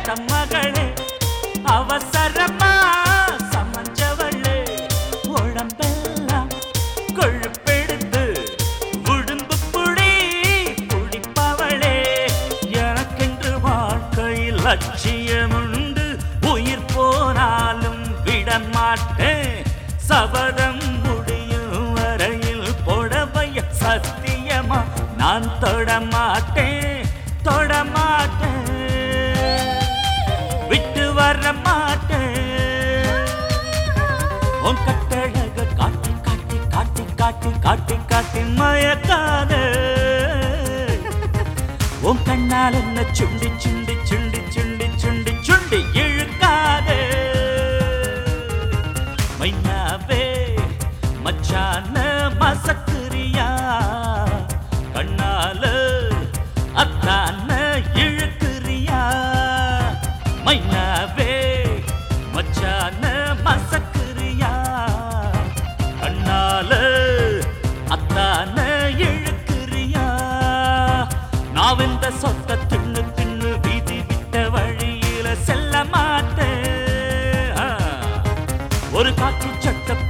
அத்த மகளே அவசரமா சமஞ்சவளே உடம்பெல்லாம் கொழுப்பெடுத்து உடும்பு புடி குடிப்பவளே எனக்கென்று வாழ்க்கையில் லட்சியமுண்டு உயிர் போனாலும் விட மாட்டேன் சபதம் முடியும் வரையில் புடவைய சத்தியமா நான் தொட மாட்டேன் தொட மாட்டேன் விட்டு வர மாட்டேன் உன் கட்டழக காட்டி காட்டி காட்டி காட்டி காட்டி காட்டி மயக்காத உன் கண்ணால் என்ன சுண்டி சுண்டி சுண்டி சுண்டி சுண்டி சுண்டி இழுக்காத மைனாவே மச்சான மசக்குரியா கண்ணால அத்தான இழுக்குறியா மைனாவே மச்சான மசக்குரியா கண்ணால அத்தான இழுக்குறியா நான் இந்த சொத்த தின்னு தின்னு வீதி விட்ட வழியில செல்ல மாட்டேன் ஆ. ஒரு காற்று சட்ட